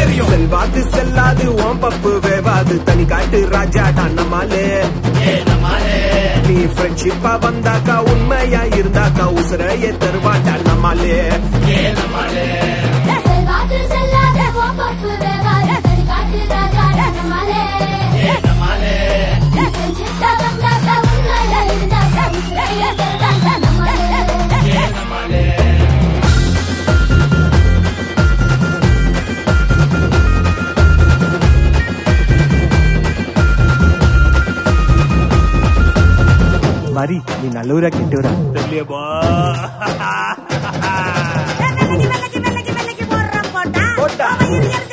தெரியும் செல்வாது செல்லாது ஓம் பப்பு வேவாது தனி காட்டு ராஜாடா நம்மாலே நீ ஃப்ரெண்ட்ஷிப்பா வந்தாக்கா உண்மையா இருந்தாக்கா உசுரையே தருவாடா நம்மாலே செல்வாக்கு செல்லாத கோப்பப்பு வேவாது தனி காட்டு ராஜா நம்மாலே சித்தா வந்தாக்கா உண்மையா இருந்தாக்கா உசுரையே தருவாடா நம்மாலே மரி நீ நல்லூரா கெட்டுடா தெரியலையேப்பா மெல்லக்கி மெல்லக்கி மெல்லக்கி மெல்லக்கி போடுறான் போட்டா போட்டா. அவன் இரு, இரு,